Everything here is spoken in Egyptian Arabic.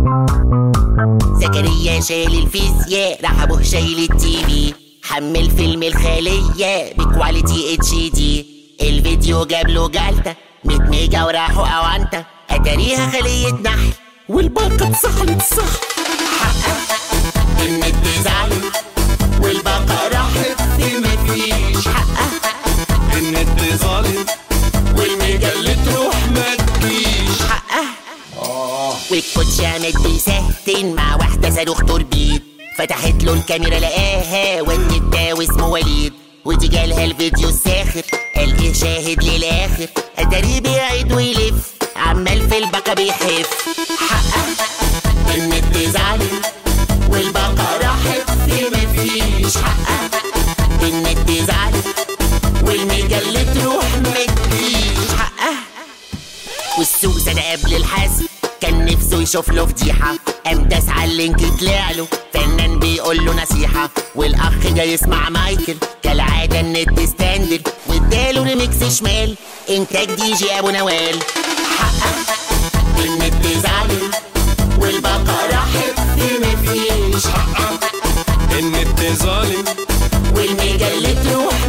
زكريا شايل الفيزياء راح ابوه شايل التي في حمل فيلم الخلية بكواليتي اتش دي الفيديو جاب له جلطة 100 ميجا وراحوا اوانتا اتاريها خلية نحل والباقة اتسحلت صح حقق النت زعلت والباقة راحت في مفيش حقق النت ظالم والميجا اللي تروح ما تجيش حقه والكوتش قامت بيسهتن مع واحدة صاروخ توربيد فتحت له الكاميرا لقاها والنت ده واسمه وليد ودي جالها الفيديو الساخر قال ايه شاهد للاخر اتاريه بيعيد ويلف عمال في الباقة بيحف حقه النت زعلت والباقة راحت في مفيش حقه النت زعلت والميجا اللي تروح ما تجيش حقه والسوق زاد قبل الحاسب كان نفسه يشوف له فضيحة قام داس على اللينك طلع له فنان بيقول له نصيحة والأخ جاي يسمع مايكل كالعادة النت ستاندر واداله ريميكس شمال إنتاج دي جي أبو نوال حقق النت زعلان والباقة راحت في مفيش حقق النت ظالم والميجا اللي تروح